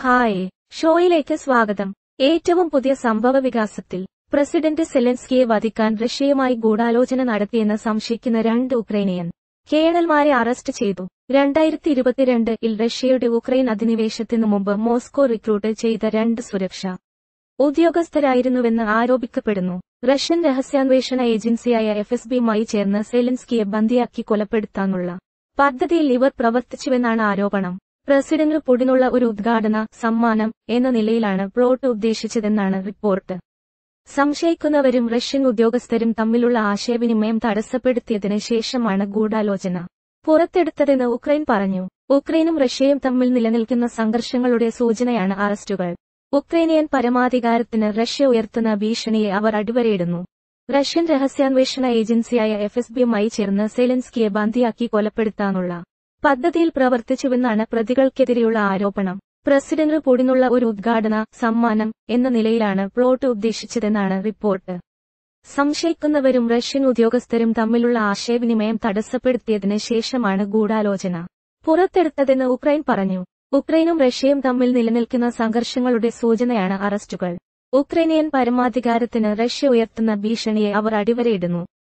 hi ഷോയിലേക്ക് സ്വാഗതം ഏറ്റവും പുതിയ സംഭവ വികാസത്തിൽ പ്രസിഡന്റ് സെലൻസ്കിയെ വധിക്കാൻ റഷ്യയുമായി ഗൂഢാലോചന നടത്തിയെന്ന് സംശയിക്കുന്ന രണ്ട് ഉക്രൈനിയൻ കേണൽമാരെ അറസ്റ്റ് ചെയ്തു രണ്ടായിരത്തി ഇരുപത്തിരണ്ടിൽ റഷ്യയുടെ ഉക്രൈൻ അധിനിവേശത്തിനു മുമ്പ് മോസ്കോ റിക്രൂട്ട് ചെയ്ത രണ്ട് സുരക്ഷ ഉദ്യോഗസ്ഥരായിരുന്നുവെന്ന് ആരോപിക്കപ്പെടുന്നു റഷ്യൻ രഹസ്യാന്വേഷണ ഏജൻസിയായ എഫ് എസ് ബിയുമായി ചേർന്ന് സെലൻസ്കിയെ ബന്ദിയാക്കി കൊലപ്പെടുത്താനുള്ള പദ്ധതിയിൽ ഇവർ പ്രവർത്തിച്ചുവെന്നാണ് ആരോപണം പ്രസിഡന്റ് പുടിനുള്ള ഒരു ഉദ്ഘാടന സമ്മാനം എന്ന നിലയിലാണ് പ്ലോട്ട് ഉദ്ദേശിച്ചതെന്നാണ് റിപ്പോർട്ട് സംശയിക്കുന്നവരും റഷ്യൻ ഉദ്യോഗസ്ഥരും തമ്മിലുള്ള ആശയവിനിമയം തടസ്സപ്പെടുത്തിയതിന് ശേഷമാണ് ഗൂഢാലോചന പുറത്തെടുത്തതെന്ന് ഉക്രൈൻ പറഞ്ഞു ഉക്രൈനും റഷ്യയും തമ്മിൽ നിലനിൽക്കുന്ന സംഘർഷങ്ങളുടെ സൂചനയാണ് അറസ്റ്റുകൾ ഉക്രൈനിയൻ പരമാധികാരത്തിന് റഷ്യ ഉയർത്തുന്ന ഭീഷണിയെ അവർ അടിവരയിടുന്നു റഷ്യൻ രഹസ്യാന്വേഷണ ഏജൻസിയായ എഫ് എസ് ബിയുമായി ചേർന്ന് സെലൻസ്കിയെ ബന്ദിയാക്കി കൊലപ്പെടുത്താനുള്ള പദ്ധതിയിൽ പ്രവർത്തിച്ചുവെന്നാണ് പ്രതികൾക്കെതിരെയുള്ള ആരോപണം പ്രസിഡന്റ് പുടിനുള്ള ഒരു ഉദ്ഘാടന സമ്മാനം എന്ന നിലയിലാണ് പ്ലോട്ട് ഉദ്ദേശിച്ചതെന്നാണ് റിപ്പോർട്ട് സംശയിക്കുന്നവരും റഷ്യൻ ഉദ്യോഗസ്ഥരും തമ്മിലുള്ള ആശയവിനിമയം തടസ്സപ്പെടുത്തിയതിന് ശേഷമാണ് ഗൂഢാലോചന പുറത്തെടുത്തതെന്ന് ഉക്രൈൻ പറഞ്ഞു ഉക്രൈനും റഷ്യയും തമ്മിൽ നിലനിൽക്കുന്ന സംഘർഷങ്ങളുടെ സൂചനയാണ് അറസ്റ്റുകൾ ഉക്രൈനിയൻ പരമാധികാരത്തിന് റഷ്യ ഉയർത്തുന്ന ഭീഷണിയെ അവർ അടിവരയിടുന്നു